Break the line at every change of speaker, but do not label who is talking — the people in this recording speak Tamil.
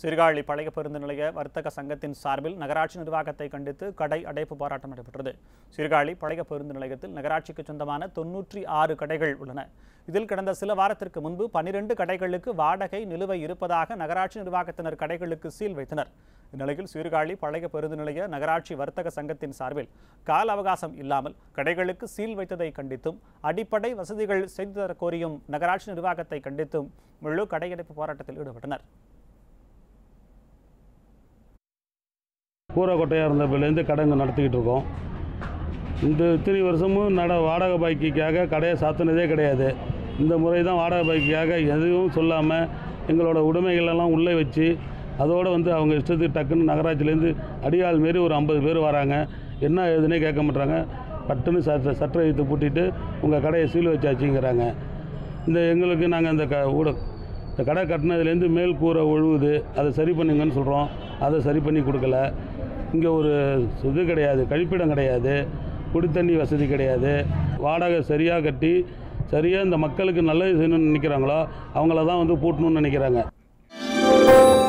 சீர்காழி பழைய பேருந்து நிலைய வர்த்தக சங்கத்தின் சார்பில் நகராட்சி நிர்வாகத்தை கண்டித்து கடை அடைப்பு போராட்டம் நடைபெற்றது சீர்காழி பழைய பேருந்து நிலையத்தில் நகராட்சிக்கு சொந்தமான தொன்னூற்றி ஆறு கடைகள் உள்ளன இதில் கடந்த சில வாரத்திற்கு முன்பு பனிரெண்டு கடைகளுக்கு வாடகை நிலுவை இருப்பதாக நகராட்சி நிர்வாகத்தினர் கடைகளுக்கு சீல் வைத்தனர் இந்நிலையில் சீர்காழி பழைய பேருந்து நிலைய நகராட்சி வர்த்தக சங்கத்தின் சார்பில் கால அவகாசம் இல்லாமல் கடைகளுக்கு சீல் வைத்ததை கண்டித்தும் அடிப்படை வசதிகள் செய்து தர கோரியும் நகராட்சி நிர்வாகத்தை கண்டித்தும் முழு கடையடைப்பு போராட்டத்தில் ஈடுபட்டனர்
கூரை கொட்டையாக இருந்தப்பிலேருந்து கடைங்க நடத்திக்கிட்டு இருக்கோம் இந்த இத்தனை வருஷமும் நட வாடகை பாக்கிக்காக கடையை சாத்தினதே கிடையாது இந்த முறை தான் வாடகை பாக்கிக்காக எதுவும் சொல்லாமல் எங்களோட உடைமைகளெல்லாம் உள்ளே வச்சு அதோடு வந்து அவங்க இஷ்டத்துக்கு டக்குன்னு நகராட்சியிலேருந்து அடியாள் மாரி ஒரு ஐம்பது பேர் வராங்க என்ன ஏதுன்னே கேட்க மாட்டாங்க பட்டுன்னு சட்ட சட்டை இழுத்து பூட்டிட்டு உங்கள் கடையை சீல் வச்சாச்சுங்கிறாங்க இந்த எங்களுக்கு நாங்கள் இந்த க ஊட இந்த கடை கட்டினதுலேருந்து மேல் கூரை ஒழுகுது அதை சரி பண்ணுங்கன்னு சொல்கிறோம் அதை சரி பண்ணி கொடுக்கல இங்கே ஒரு இது கிடையாது கழிப்பிடம் கிடையாது குடித்தண்ணி வசதி கிடையாது வாடகை சரியாக கட்டி சரியாக இந்த மக்களுக்கு நல்லது செய்யணும்னு நினைக்கிறாங்களோ அவங்கள தான் வந்து பூட்டணும்னு நினைக்கிறாங்க